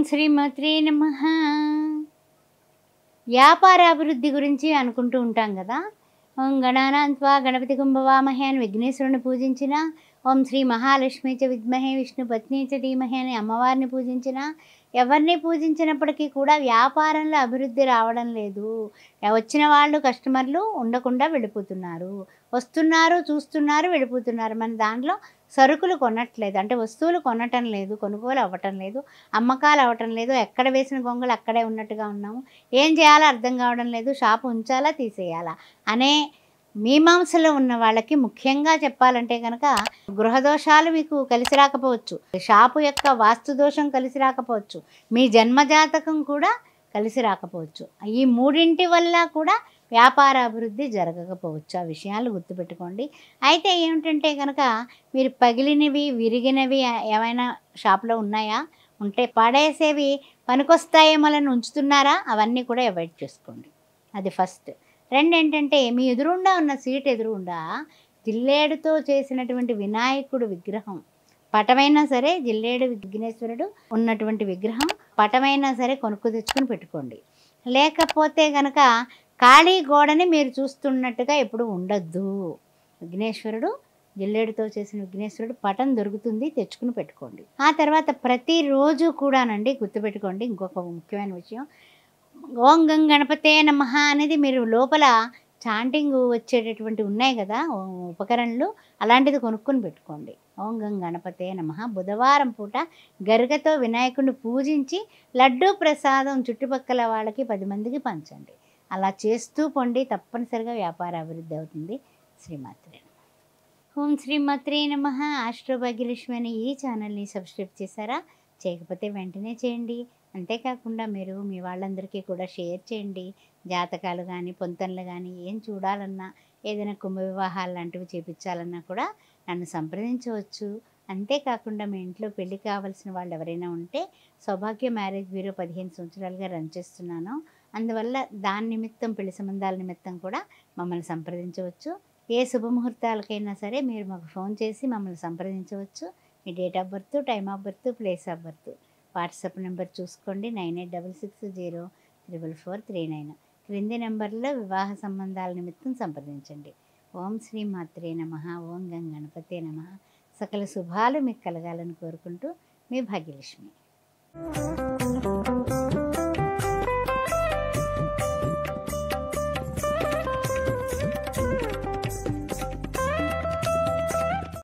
శ్రీమత్రే నమ వ్యాపార అభివృద్ధి గురించి అనుకుంటూ ఉంటాం కదా ఓం గణానాన్వా గణపతి కుంభవామహే అని విఘ్నేశ్వరుని పూజించిన ఓం శ్రీ మహాలక్ష్మి చ విద్మహే విష్ణు పత్ని చ ధీమహే అని అమ్మవారిని పూజించిన ఎవరిని పూజించినప్పటికీ కూడా వ్యాపారంలో అభివృద్ధి రావడం లేదు వచ్చిన వాళ్ళు కస్టమర్లు ఉండకుండా వెళ్ళిపోతున్నారు వస్తున్నారు చూస్తున్నారు వెళ్ళిపోతున్నారు మన దాంట్లో సరుకులు కొనట్లేదు అంటే వస్తువులు కొనటం లేదు కొనుగోలు అవ్వటం లేదు అమ్మకాలు అవ్వటం లేదు ఎక్కడ వేసిన గొంగలు అక్కడే ఉన్నట్టుగా ఉన్నాము ఏం చేయాలో అర్థం కావడం లేదు షాపు ఉంచాలా తీసేయాలా అనే మీమాంసలో ఉన్న వాళ్ళకి ముఖ్యంగా చెప్పాలంటే కనుక గృహదోషాలు మీకు కలిసి రాకపోవచ్చు షాపు యొక్క వాస్తు దోషం కలిసి రాకపోవచ్చు మీ జన్మజాతకం కూడా కలిసి రాకపోవచ్చు ఈ మూడింటి వల్ల కూడా వ్యాపార అభివృద్ధి జరగకపోవచ్చు ఆ విషయాలు గుర్తుపెట్టుకోండి అయితే ఏమిటంటే కనుక మీరు పగిలినవి విరిగినవి ఏమైనా షాప్లో ఉన్నాయా ఉంటే పడేసేవి పనికొస్తాయేమోలని ఉంచుతున్నారా అవన్నీ కూడా అవాయిడ్ చేసుకోండి అది ఫస్ట్ రెండు ఏంటంటే మీ ఎదురుండా ఉన్న సీట్ ఎదురుండా జిల్లేడుతో చేసినటువంటి వినాయకుడు విగ్రహం పటమైనా సరే జిల్లేడు విఘ్నేశ్వరుడు ఉన్నటువంటి విగ్రహం పటమైనా సరే కొనుక్కు తెచ్చుకొని పెట్టుకోండి లేకపోతే కనుక ఖాళీ గోడని మీరు చూస్తున్నట్టుగా ఎప్పుడు ఉండొద్దు విఘ్నేశ్వరుడు జిల్లేడుతో చేసిన విఘ్నేశ్వరుడు పటం దొరుకుతుంది తెచ్చుకుని పెట్టుకోండి ఆ తర్వాత ప్రతిరోజు కూడానండి గుర్తుపెట్టుకోండి ఇంకొక ముఖ్యమైన విషయం ఓం గం గణపతే నమ అనేది మీరు లోపల చాంటింగ్ వచ్చేటటువంటి ఉన్నాయి కదా ఓ ఉపకరణలు అలాంటిది కొనుక్కొని పెట్టుకోండి ఓం గం గణపతే నమ బుధవారం పూట గరికతో వినాయకుడిని పూజించి లడ్డూ ప్రసాదం చుట్టుపక్కల వాళ్ళకి పది మందికి పంచండి అలా చేస్తూ పొండి తప్పనిసరిగా వ్యాపార అభివృద్ధి అవుతుంది శ్రీమాత్రే ఓం శ్రీమాత్రే నమ ఆస్ట్రోభాగ్యలక్ష్మి అనే ఈ ఛానల్ని సబ్స్క్రైబ్ చేశారా చేయకపోతే వెంటనే చేయండి అంతేకాకుండా మీరు మీ వాళ్ళందరికీ కూడా షేర్ చేయండి జాతకాలు కానీ పొంతనలు కానీ ఏం చూడాలన్నా ఏదైనా కుంభ వివాహాలు లాంటివి చేపించాలన్నా కూడా నన్ను సంప్రదించవచ్చు అంతేకాకుండా మీ ఇంట్లో పెళ్లి కావాల్సిన వాళ్ళు ఎవరైనా ఉంటే సౌభాగ్య మ్యారేజ్ బ్యూరో పదిహేను సంవత్సరాలుగా రన్ చేస్తున్నాను అందువల్ల దాని నిమిత్తం పెళ్లి సంబంధాల నిమిత్తం కూడా మమ్మల్ని సంప్రదించవచ్చు ఏ శుభముహూర్తాలకైనా సరే మీరు మాకు ఫోన్ చేసి మమ్మల్ని సంప్రదించవచ్చు మీ date of birth time of birth place of birth WhatsApp number చూసుకోండి nine eight double six zero triple four three nine క్రింది నెంబర్లో వివాహ సంబంధాల నిమిత్తం సంప్రదించండి ఓం శ్రీ మాత్రే నమ ఓం గం గణపతే నమ సకల శుభాలు మీకు కలగాలని కోరుకుంటూ మీ భాగ్యలక్ష్మి